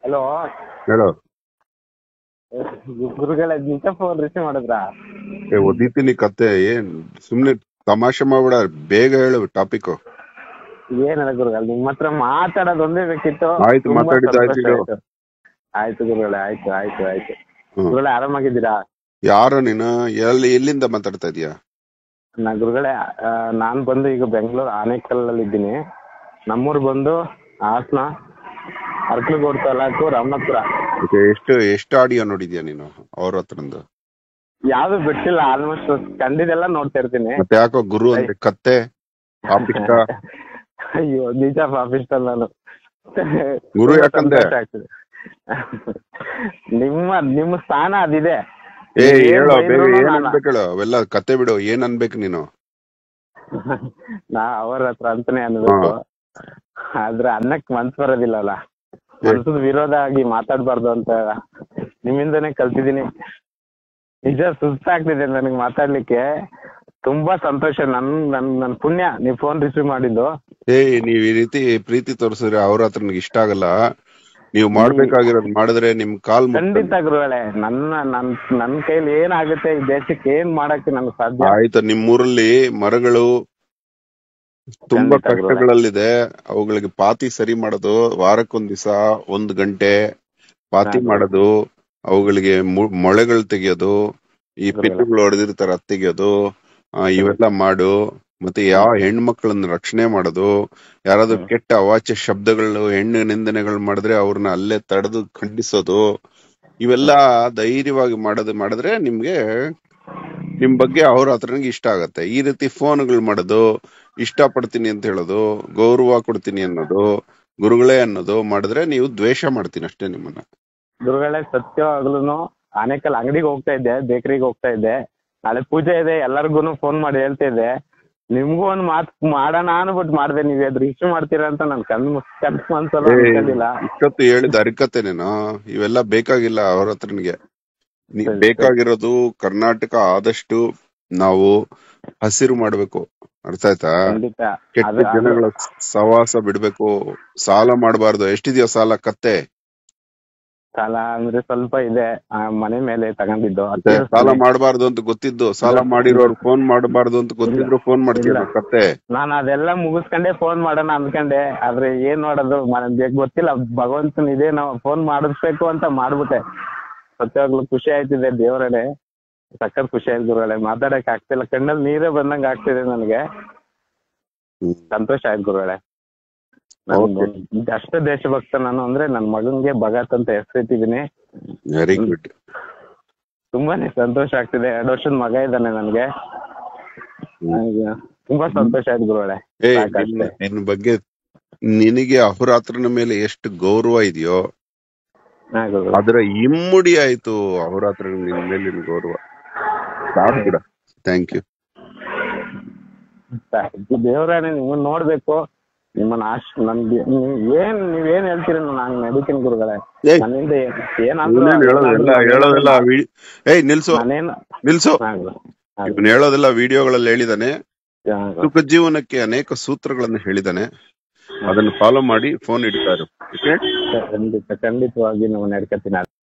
Hello ಹೇಳು ಗುರುಗಳ ನಿಂತ ಫೋನ್ ರಿಸೀವ್ ಮಾಡಿದ್ರಾ ಏ ಒದಿತೀನಿ ಕತೆ ಏನ್ ಸುಮ್ನೆ ತಮಾಷೆ ಮಾಡ್ಬೇಡ ಬೇಗ ಹೇಳು ಟಾಪಿಕ್ ಏನಲ್ಲ ಗುರುಗಳ ನಿಮ್ಮ ಹತ್ರ ಮಾತಾಡೋದು ಒಂದೇ ಬೇಕಿತ್ತು ಆಯ್ತು, ತುಂಬಾ ಮಾತಾಡಿದ್ದು ಆಯ್ತು ಸಂತೋಷ ಬಿಡು. ಆಯ್ತು. ಆಯ್ತು ಗುರುಗಳೇ ಆಯ್ತು ಆಯ್ತು ಆಯ್ತು ಹ್ಮ್. ಗುರುಗಳೇ ಆರಾಮಾಗಿದ್ದೀರಾ ಯಾರು ನೀನು ಎಲ್ಲಿ ಎಲ್ಲಿಂದ ಮಾತಾಡ್ತಾ ಇದೀಯಾ ನಾ ಗುರುಗಳೇ ಆ, ನಾನ್ ಬಂದು ಈಗ ಬೆಂಗಳೂರು ಆನೇಕಲ್ಲಲ್ಲಿ ಇದ್ದೀನಿ ನಮ್ಮೂರ್ ಬಂದು ಹಾಸನ ಅರ್ಕಲಗೋಡ್ ತಾಲೂಕು ರಾಮನಾಥಪುರ ಓಕೆ ಎಷ್ಟು ಎಷ್ಟು ಆಡಿಯೋ ನೋಡಿದ್ಯಾ ನೀನು ಅವ್ರ ಹತ್ರಂದು ಯಾವ್ದು ಬಿಟ್ಟಿಲ್ಲ ಆಲ್ಮೋಸ್ಟ್ ಕಂಡಿದ್ದೆಲ್ಲ ನೋಡ್ತಾ ಇರ್ತೀನಿ ಮತ್ತೆ ಯಾಕೋ ಗುರು ಅಂದ್ರೆ ಕತ್ತೆ ಪಾಪಿಷ್ಟ ಅಯ್ಯೋ ನಿಜ ಪಾಪಿಷ್ಟ ನಾನು ಗುರು ತುಂಬಾ ಯಾಕಂದೆ? ಸಂತೋಷ ಆಗ್ತಿದೆ. ನಿಮ್ಮ ನಿಮ್ಮ ಸ್ಥಾನ ಅದಿದೆ ಏ ನೀವ್ ಏನ್ ಹೇಳೋ ಬೇಗ ಬೈದ್ರುನು ಏನ್ ನಾನು- ಅನ್ಬೇಕು ಹೇಳು ಅವೆಲ್ಲ ಕತೆ ಬಿಡು ಏನ್ ಅನ್ಬೇಕು ನೀನು ನಾ ಅವರ ಹತ್ರ ಅಂತಾನೆ ಅನ್ಬೇಕು ಆದ್ರೆ ಅನ್ನಕ್ ಮನ್ಸ್ ಬರೋದಿಲ್ಲಲ್ಲ ಮನ್ಸದ ವಿರೋಧ ಆಗಿ ಮಾತಾಡ್ಬಾರ್ದು ಅಂತ ನಿಮ್ಮಿಂದನೇ ಕಲ್ತಿದೀನಿ ನಿಜ ಸುಸ್ತಾಗ್ತಿದೆ ನನಗೆ ಮಾತಾಡ್ಲಿಕ್ಕೆ ತುಂಬಾ ಸಂತೋಷ ನನ್ ನನ್ ನನ್ ಪುಣ್ಯ ನೀವ್ ಫೋನ್ ರಿಸೀವ್ ಮಾಡಿದ್ದು ಏ ನೀವ್ ಈ ರೀತಿ ಪ್ರೀತಿ ತೋರಿಸಿದ್ರೆ ಅವ್ರ ಹತ್ರ ನನಗೆ ಇಷ್ಟ ಆಗಲ್ಲ ನೀವು ಮಾಡ್ಬೇಕಾಗಿರೋದ್ ಮಾಡಿದ್ರೆ ನಿಮ್ ಕಾಲ್ ಮುಟ್ಕೊಂಡು- ಖಂಡಿತ ಗುರುಗಳೇ ನನ್ನ ನನ್ ನನ್ ಕೈಲಿ ಏನಾಗುತ್ತೆ ಈ ದೇಶಕ್ಕೆ ಏನ್ ಮಾಡಕ್ಕೆ ನನ್ಗೆ ಸಾಧ್ಯ ಆಯ್ತು ನಿಮ್ಮೂರಲ್ಲಿ ಮರಗಳು ತುಂಬಾ ಖಂಡಿತ ಗುರುಗಳೇ. ಕಷ್ಟಗಳಲ್ಲಿದೆ ಅವುಗಳಿಗೆ ಪಾತಿ ಸರಿ ಮಾಡೋದು ವಾರಕ್ಕೊಂದ್ ದಿವಸ ಒಂದ್ ಗಂಟೆ ಪಾತಿ ಹಾ. ಮಾಡೋದು ಅವುಗಳಿಗೆ ಮು- ಮೊಳೆಗಳು ತೆಗಿಯೋದು ಈ ಗುರುಗಳೇ. ಪಿಲ್ಲುಗಳು ಹೊಡೆದಿರ್ತಾರ ಅದ್ ತೆಗಿಯೋದು ಆ, ಇವೆಲ್ಲ ಮಾಡು ಮತ್ತೆ ಯಾವ ಹೆಣ್ಮಕ್ಳನ್ನ ರಕ್ಷಣೆ ಮಾಡೋದು ಯಾರಾದ್ರೂ ಹ್ಮ್. ಕೆಟ್ಟ ಅವಾಚ್ಯ ಶಬ್ದಗಳು ಹೆಣ್ಣು ನಿಂದನೆಗಳು ಮಾಡಿದ್ರೆ ಅವ್ರನ್ನ ಅಲ್ಲೇ ತಡೆದು ಖಂಡಿಸೋದು ಇವೆಲ್ಲ ಧೈರ್ಯವಾಗಿ ಮಾಡೋದು ಮಾಡಿದ್ರೆ ನಿಮ್ಗೆ ನಿಮ್ ಬಗ್ಗೆ ಅವ್ರ ಹತ್ರನಿಗೆ ಇಷ್ಟ ಆಗತ್ತೆ ಈ ರೀತಿ ಫೋನ್ಗಳು ಮಾಡೋದು ಇಷ್ಟ ಪಡ್ತೀನಿ ಅಂತ ಹೇಳೋದು ಗೌರವ ಕೊಡ್ತೀನಿ ಅನ್ನೋದು ಗುರುಗಳೇ ಅನ್ನೋದು ಮಾಡಿದ್ರೆ ನೀವು ದ್ವೇಷ ಮಾಡ್ತೀನಿ ಅಷ್ಟೇ ನಿಮ್ಮನ್ನ ಗುರುಗಳೇ ಸತ್ಯವಾಗ್ಲೂನು ಆನೇಕಲ್ ಅಂಗಡಿಗೆ ಹೋಗ್ತಾ ಇದ್ದೆ ಬೇಕರಿಗೆ ಹೋಗ್ತಾ ಇದ್ದೆ ನಾಳೆ ಪೂಜೆ ಇದೆ ಎಲ್ಲರಿಗೂ ಫೋನ್ ಮಾಡಿ ಹೇಳ್ತಾ ಇದ್ದೆ ನಿಮ್ಗೂ ಒಂದ್ ಮಾತ್ ಮಾಡೋಣ ಅನ್ಬಿಟ್ಟು ಮಾಡ್ದೆ ನೀವ್ ಅದ್ರ ಇಶ್ಯೂ ಮಾಡ್ತೀರಾ ಅಂತ ನನ್ ಕಣ್ ಮುಸ್- ಕಣ್ ಮನ್ಸಲ್ಲ ಏ, ಅನ್ಕೊಂಡಿಲ್ಲ ಇಷ್ಟೊತ್ತು ಹೇಳಿದ ಅರಿಕತೆನೇನೋ ಇವೆಲ್ಲ ಬೇಕಾಗಿಲ್ಲ ಅವ್ರ ಹತ್ರನಿಗೆ ನೀ- ಸರಿ, ಸರಿ. ಬೇಕಾಗಿರೋದು ಕರ್ನಾಟಕ ಆದಷ್ಟು ನಾವು ಹಸಿರು ಮಾಡ್ಬೇಕು ಅರ್ಥ ಆಯ್ತಾ ಖಂಡಿತ ಕೆಟ್ಟ ಅದು- ಅದು- ಜನಗಳ ಸವಾಸ ಬಿಡ್ಬೇಕು ಸಾಲ ಮಾಡಬಾರ್ದು ಎಷ್ಟಿದ್ಯೋ ಸಾಲ ಕತ್ತೆ ಸಾಲ ಅಂದ್ರೆ ಸ್ವಲ್ಪ ಇದೆ ಆ, ಮನೆ ಮೇಲೆ ತಗೊಂಡಿದ್ದು ಅದ್ ಮತ್ತೆ ಸಾಲ ತೀರಿಸ್ತೀನಿ. ಮಾಡಬಾರ್ದು ಅಂತ ಗೊತ್ತಿದ್ದು ಸಾಲ ಇಲ್ಲ. ಮಾಡಿರೋರು ಫೋನ್ ಮಾಡಬಾರ್ದು ಅಂತ ಗೊತ್ತಿದ್ರು ಫೋನ್ ಮಾಡ್ತೀಯ ಇಲ್ಲ. ಕತ್ತೆ ನಾನು ಅದೆಲ್ಲ ಮುಗಿಸ್ಕೊಂಡೆ ಫೋನ್ ಮಾಡೋಣ ಅನ್ಕೊಂಡೆ ಆದ್ರೆ ಏನ್ ಮಾಡೋದು ನನಗೆ ಗೊತ್ತಿಲ್ಲ ಭಗವಂತನ ಇದೆ ನಾವು ಫೋನ್ ಮಾಡಿಸ್ಬೇಕು ಅಂತ ಮಾಡ್ಬಿಟ್ಟೆ ಸತ್ಯವಾಗ್ಲೂ ಖುಷಿ ಆಯ್ತಿದೆ ದೇವರೇ ಸಖತ್ ಖುಷಿ ಆಯ್ತು ಗುರುಗಳೇ ಮಾತಾಡಕ್ ಆಗ್ತಿಲ್ಲ ಕಣ್ಣಲ್ಲಿ ನೀರೇ ಬಂದಂಗ ಆಗ್ತಿದೆ ನನಗೆ ಹ್ಮ್. ಸಂತೋಷ ಆಯ್ತು ಗುರುಗಳೇ Okay. ಅಷ್ಟೇ ದೇಶಭಕ್ತ ನಾನು ಅಂದ್ರೆ ನನ್ ಮಗನ್ಗೆ ಭಗತ್ ಅಂತ ಹೆಸರಿಟ್ಟಿದೀನಿ ವೆರಿ ಗುಡ್ ತುಂಬಾನೇ ಸಂತೋಷ ಆಗ್ತಿದೆ ಎರಡು ವರ್ಷದ ಮಗ ಇದ್ದಾನೆ ನನ್ಗೆ ನನಗೆ ತುಂಬಾ ಸಂತೋಷ ಆಯ್ತು ಗುರುಗಳೇ ಏ ಸಾಕಷ್ಟೇ. ನಿನ್ನ- ನಿನ್ನ ಬಗ್ಗೆ ನಿನಗೆ ಅಹೋರಾತ್ರನ ಮೇಲೆ ಎಷ್ಟು ಗೌರವ ಇದೆಯೋ ಹಾ ಗುರುಗಳೇ ಅದರ ಇಮ್ಮುಡಿ ಆಯ್ತು ಅಹೋರಾತ್ರ ನಿನ್ ಮೇಲಿನ ಗೌರವ ಸಾಕು ಬಿಡ ಥ್ಯಾಂಕ್ ಯು ದೇವರಾಣೆ ನಿಮ್ಮನ್ನ ನೋಡ್ಬೇಕು ನಿಮ್ಮನ್ನ ಆಶ್ ನನ್ಗೆ ನೀವ್ ಏನ್ ನೀವ್ ಏನ್ ಹೇಳ್ತೀರಿ ನಾನು ನಡೀತೀನಿ ಗುರುಗಳೇ ಏಯ್. ನನ್ನಿಂದ ಏನ್- ಏನಾದ್ರೂ ಇವನೇನ್ ಹೇಳೋದೆಲ್ಲ ಹೇಳೋದೆಲ್ಲ ವಿ- ಏಯ್ ನಿಲ್ಸು ನಾನೇನು ನಿಲ್ಸು ಹಾ ಗುರು. ಹಾ ಗುರು. ಇವನ್ ಹೇಳೋದೆಲ್ಲ ವಿಡಿಯೋಗಳಲ್ಲಿ ಹೇಳಿದಾನೆ ಹಾ ಗುರು. ಸುಖ ಜೀವನಕ್ಕೆ ಅನೇಕ ಸೂತ್ರಗಳನ್ನು ಹೇಳಿದಾನೆ ಅದನ್ನು ಫಾಲೋ ಮಾಡಿ ಫೋನ್ ಇಡ್ತಾರೆ ಓಕೆ ಖಂಡಿತ ಖಂಡಿತವಾಗಿ ನಾವು ನಡ್ಕತೀನಿ